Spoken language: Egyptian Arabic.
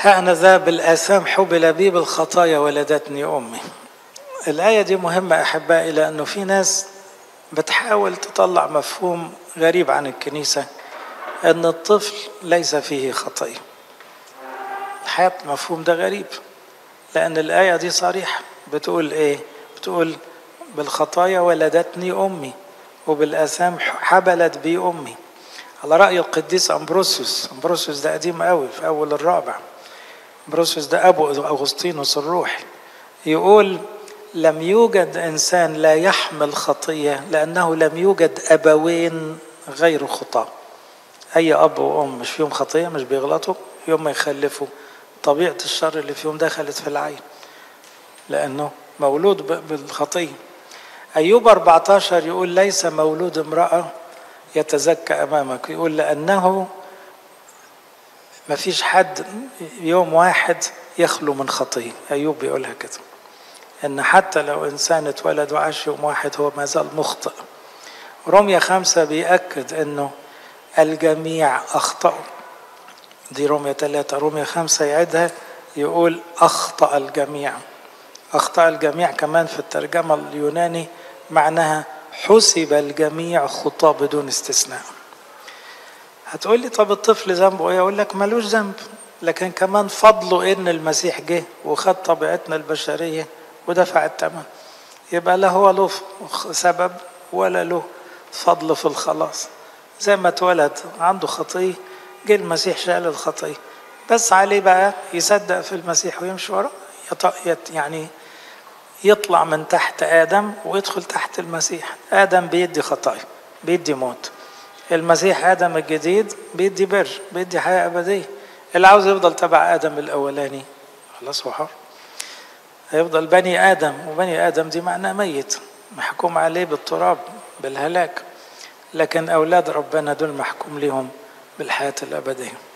أنا ذا بالآثام حبل بي بالخطايا ولدتني أمي الآية دي مهمة أحبائي لأنه في ناس بتحاول تطلع مفهوم غريب عن الكنيسة أن الطفل ليس فيه خطية الحقيقة المفهوم ده غريب لأن الآية دي صريحة بتقول إيه؟ بتقول بالخطايا ولدتني أمي وبالآثام حبلت بي أمي على رأي القديس أمبروسيوس أمبروسيوس ده قديم قوي في أول الرابع أمبروسيوس ده أبو أغسطينوس الروحي يقول لم يوجد إنسان لا يحمل خطية لأنه لم يوجد أبوين غير خطاة أي أب وأم مش فيهم خطية مش بيغلطوا يوم ما يخلفوا طبيعة الشر اللي فيهم دخلت في العين لأنه مولود بالخطية أيوب 14 يقول ليس مولود امرأة يتزكى أمامك يقول لأنه ما فيش حد يوم واحد يخلو من خطية أيوب بيقولها كده إن حتى لو إنسان اتولد وعاش يوم واحد هو ما زال مخطئ رمية خمسة بيأكد إنه الجميع أخطأوا دي رمية ثلاثة رمية خمسة يعيدها يقول أخطأ الجميع أخطأ الجميع كمان في الترجمة اليوناني معناها حسب الجميع خطاة بدون استثناء هتقول لي طب الطفل ذنبه ايه اقول لك ملوش ذنب لكن كمان فضله ان المسيح جه وخد طبيعتنا البشريه ودفع الثمن يبقى لا هو له سبب ولا له فضل في الخلاص زي ما اتولد عنده خطيه جه المسيح شال الخطيه بس عليه بقى يصدق في المسيح ويمشي وراه يعني يطلع من تحت آدم ويدخل تحت المسيح آدم بيدي خطايا بيدي موت المسيح آدم الجديد بيدي بر بيدي حياة أبدية اللي عاوز يفضل تبع آدم الأولاني خلاص هو حر هيفضل بني آدم وبني آدم دي معناه ميت محكوم عليه بالتراب بالهلاك لكن أولاد ربنا دول محكوم لهم بالحياة الأبدية